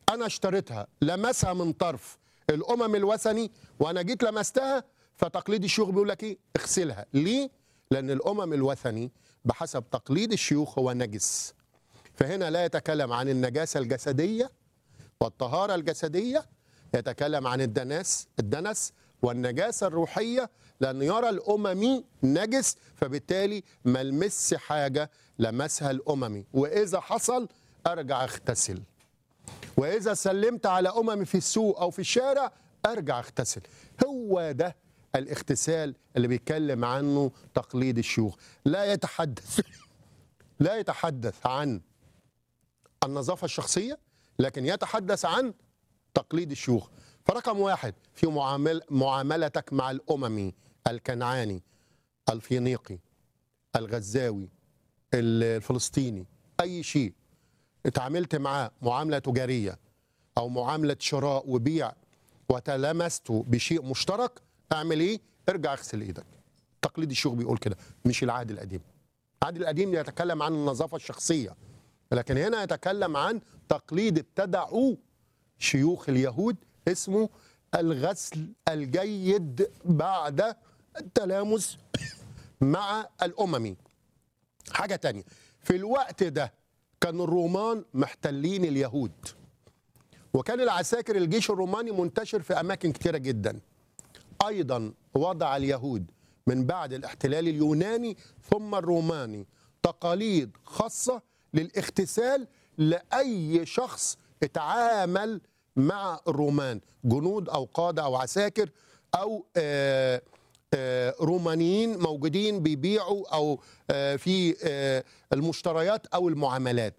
انا اشتريتها لمسها من طرف الامم الوثني وانا جيت لمستها فتقليد الشيوخ بيقول لك ايه اغسلها ليه لان الامم الوثني بحسب تقليد الشيوخ هو نجس فهنا لا يتكلم عن النجاسه الجسديه والطهاره الجسديه يتكلم عن الدنس الدنس والنجاسه الروحيه لان يرى الاممي نجس فبالتالي ما لمس حاجه لمسها الاممي واذا حصل ارجع اغتسل واذا سلمت على امم في السوق او في الشارع ارجع اغتسل هو ده الاغتسال اللي بيتكلم عنه تقليد الشيوخ لا يتحدث لا يتحدث عن النظافه الشخصيه لكن يتحدث عن تقليد الشيوخ فرقم واحد في معامل معاملتك مع الاممي الكنعاني الفينيقي الغزاوي الفلسطيني اي شيء اتعاملت معاه معامله تجاريه او معامله شراء وبيع وتلمسته بشيء مشترك اعمل ايه؟ ارجع اغسل ايدك. تقليد الشيوخ بيقول كده مش العهد القديم. العهد القديم يتكلم عن النظافه الشخصيه لكن هنا يتكلم عن تقليد ابتدعوه شيوخ اليهود اسمه الغسل الجيد بعد التلامس مع الاممي. حاجه تانية في الوقت ده كان الرومان محتلين اليهود وكان العساكر الجيش الروماني منتشر في اماكن كتيره جدا ايضا وضع اليهود من بعد الاحتلال اليوناني ثم الروماني تقاليد خاصه للاغتسال لاي شخص اتعامل مع الرومان جنود او قاده او عساكر او آه آه، رومانيين موجودين بيبيعوا او آه، في آه، المشتريات او المعاملات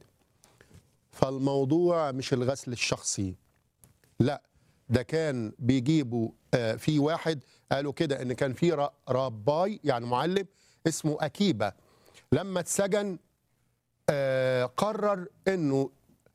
فالموضوع مش الغسل الشخصي لا ده كان بيجيبوا آه، في واحد قالوا كده ان كان في ر- رباي يعني معلم اسمه اكيبا لما اتسجن آه، قرر انه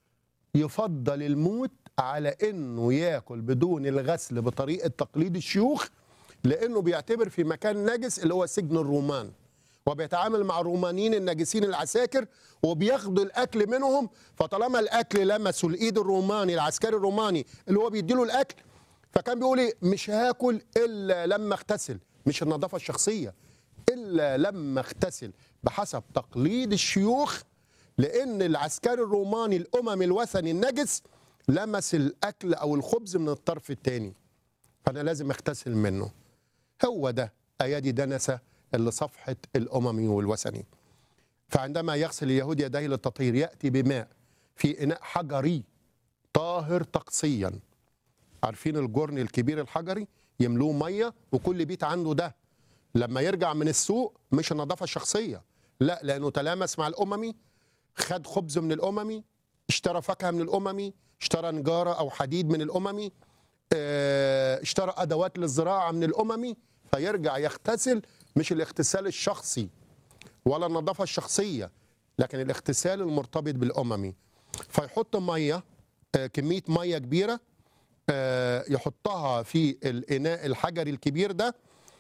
يفضل الموت على انه ياكل بدون الغسل بطريقه تقليد الشيوخ لانه بيعتبر في مكان نجس اللي هو سجن الرومان وبيتعامل مع الرومانيين الناجسين العساكر وبياخدوا الاكل منهم فطالما الاكل لمسوا الايد الروماني العسكري الروماني اللي هو بيديله الاكل فكان بيقول ايه مش هاكل الا لما اغتسل مش النظافه الشخصيه الا لما اغتسل بحسب تقليد الشيوخ لان العسكري الروماني الامم الوثني النجس لمس الاكل او الخبز من الطرف الثاني فانا لازم اغتسل منه هو ده ايادي دنسه اللي صفحه الاممي والوثني فعندما يغسل اليهود يديه للتطهير ياتي بماء في اناء حجري طاهر تقصيا عارفين الجرن الكبير الحجري يملوه ميه وكل بيت عنده ده لما يرجع من السوق مش النظافه الشخصيه لا لانه تلامس مع الاممي خد خبز من الاممي اشترى فاكهه من الاممي اشترى نجاره او حديد من الاممي اه، اشترى ادوات للزراعه من الاممي فيرجع يغتسل مش الاغتسال الشخصي ولا النظافه الشخصيه لكن الاغتسال المرتبط بالاممي فيحط ميه اه، كميه ميه كبيره اه، يحطها في الاناء الحجري الكبير ده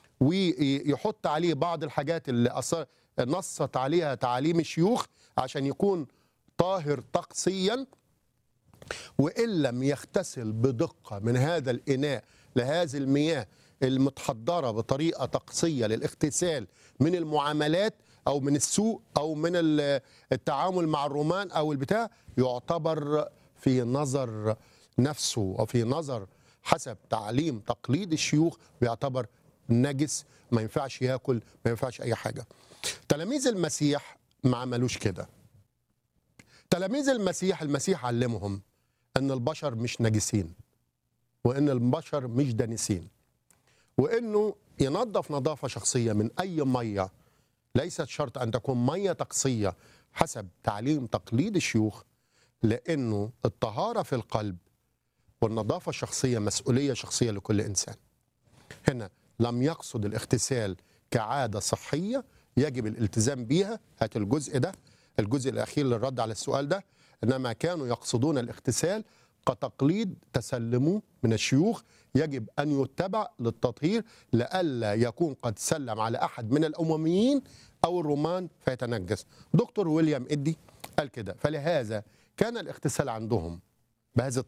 ويحط عليه بعض الحاجات اللي أص- نصت عليها تعاليم الشيوخ عشان يكون طاهر طقسيا وان لم يغتسل بدقه من هذا الاناء لهذه المياه المتحضره بطريقه طقسيه للاغتسال من المعاملات او من السوق او من ال- التعامل مع الرومان او البتاع يعتبر في نظر نفسه وفي نظر حسب تعليم تقليد الشيوخ بيعتبر نجس ما ينفعش ياكل ما ينفعش اي حاجه تلاميذ المسيح ما عملوش كده تلاميذ المسيح المسيح علمهم ان البشر مش نجسين وان البشر مش دانسين وانه ينظف نظافه شخصيه من اي ميه ليست شرط ان تكون ميه طقسيه حسب تعليم تقليد الشيوخ لانه الطهاره في القلب والنظافه الشخصيه مسؤوليه شخصيه لكل انسان هنا لم يقصد الاغتسال كعاده صحيه يجب الالتزام بيها هات الجزء ده الجزء الاخير للرد على السؤال ده انما كانوا يقصدون الاغتسال كتقليد تسلموه من الشيوخ يجب ان يتبع للتطهير لئلا يكون قد سلم على احد من الامميين او الرومان فيتنجس دكتور ويليام ادي قال كده فلهذا كان الاغتسال عندهم بهذه